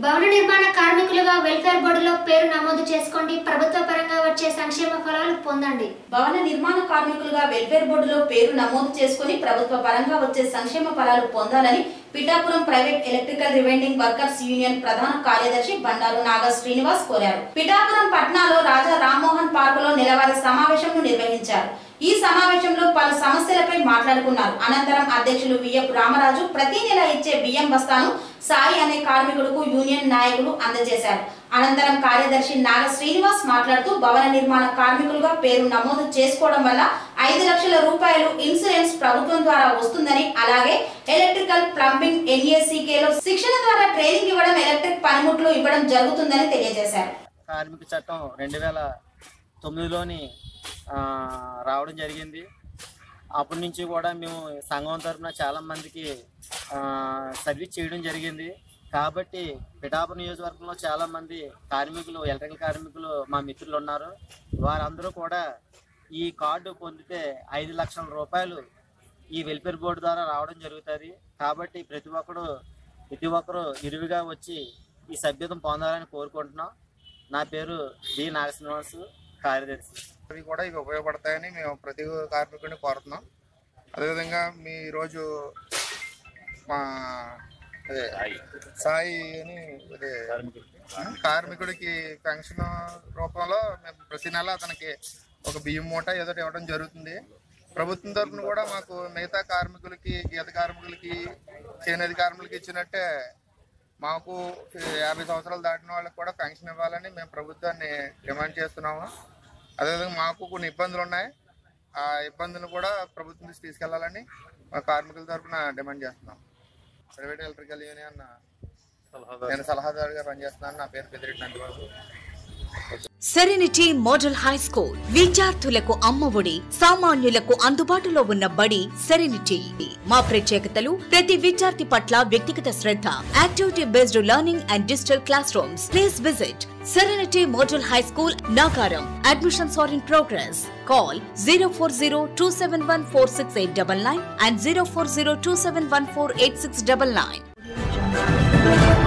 భవన నిర్మాణ కార్మికులుగా వెల్ఫేర్ బోర్డులో పేరు నమోదు చేసుకోండి ప్రభుత్వ పరంగా వచ్చే సంక్షేమ ఫలాలు పొందండి భవన నిర్మాణ కార్మికులుగా వెల్ఫేర్ బోర్డులో పేరు నమోదు చేసుకుని ప్రభుత్వ పరంగా వచ్చే సంక్షేమ ఫలాలు పొందాలని Pithapuram private electrical rewinding workers union ప్రధాన కార్యదర్శి బండారు నాగ శ్రీనివాస్ కోరారు పిఠాపురం పట్నాలో రాజా రామ్మోహన్ పార్కులో నెలవారీ సమావేశం నిర్వహించారు ఈ సమావేశంలో పలు సమస్యలపై మాట్లాడుకున్నారు అనంతరం అధ్యక్షులు విఎఫ్ రామరాజు ప్రతి నెల ఇచ్చే బియ్యం బస్తాను సాయి అనే కార్మికుడుకు యూనియన్ నాయకులు అందజేశారు అనంతరం కార్యదర్శి నాగ శ్రీనివాస్ మాట్లాడుతూ భవన నిర్మాణ కార్మికులుగా పేరు నమోదు చేసుకోవడం వల్ల ఐదు లక్షల రూపాయలు ఇన్సూరెన్స్ ప్రభుత్వం ద్వారా వస్తుందని అలాగే ఎలక్ట్రికల్ ప్లంబింగ్ ఎన్ఏసీకేలో శిక్షణ ద్వారా ట్రైనింగ్ ఇవ్వడం ఎలక్ట్రిక్ పనిముట్లు ఇవ్వడం జరుగుతుందని తెలియజేశారు కార్మిక చట్టం రెండు వేల తొమ్మిదిలోని ఆ, రావడం జరిగింది అప్పటి నుంచి కూడా మేము సంఘం తరఫున చాలా మందికి ఆ, సర్వీస్ చేయడం జరిగింది కాబట్టి పిఠాపురం నియోజకవర్గంలో చాలా మంది కార్మికులు ఎలక్ట్రికల్ కార్మికులు మా మిత్రులు ఉన్నారు వారందరూ కూడా ఈ కార్డు పొందితే ఐదు లక్షల రూపాయలు ఈ వెల్ఫేర్ బోర్డు ద్వారా రావడం జరుగుతుంది కాబట్టి ప్రతి ఒక్కరు ప్రతి ఒక్కరు ఇరువుగా వచ్చి ఈ సభ్యత్వం పొందాలని కోరుకుంటున్నాం నా పేరు డి నాగశ్రీనివాస్ కార్యదర్శి అవి కూడా ఇవి ఉపయోగపడతాయని మేము ప్రతి కార్మికుడిని కోరుతున్నాం అదేవిధంగా మీ ఈరోజు మా అదే సాయి అని అదే కార్మికుడికి పెన్షన్ రూపంలో మేము ప్రతి నెల అతనికి ఒక బియ్యం మూట ఏదో ఒకటి ఇవ్వడం జరుగుతుంది ప్రభుత్వం తరఫున కూడా మాకు మిగతా కార్మికులకి గీత కార్మికులకి చేనేత కార్మికులకి ఇచ్చినట్టే మాకు యాభై సంవత్సరాలు దాటిన వాళ్ళకి కూడా పెన్షన్ ఇవ్వాలని మేము ప్రభుత్వాన్ని డిమాండ్ చేస్తున్నాము అదేవిధంగా మాకు కొన్ని ఇబ్బందులు ఉన్నాయి ఆ ఇబ్బందులు కూడా ప్రభుత్వం దృష్టికి తీసుకెళ్లాలని మా కార్మికుల తరఫున డిమాండ్ చేస్తున్నాం ప్రైవేట్ ఎలక్ట్రికల్ యూనియన్ నేను సలహాదారుగా పనిచేస్తున్నాను నా పేరు Peddireddy Nandibabu Serenity model high school విద్యార్థులకు అమ్మఒడి సామాన్యులకు అందుబాటులో ఉన్న బడి సెరెనిటీ మా ప్రత్యేకతలు ప్రతి విద్యార్థి పట్ల వ్యక్తిగత శ్రద్ధ activity based learning and digital classrooms please visit Serenity model high school Nagaram admissions are in progress call zero four zero two seven one four six eight double nine and zero four zero two seven one four eight six double nine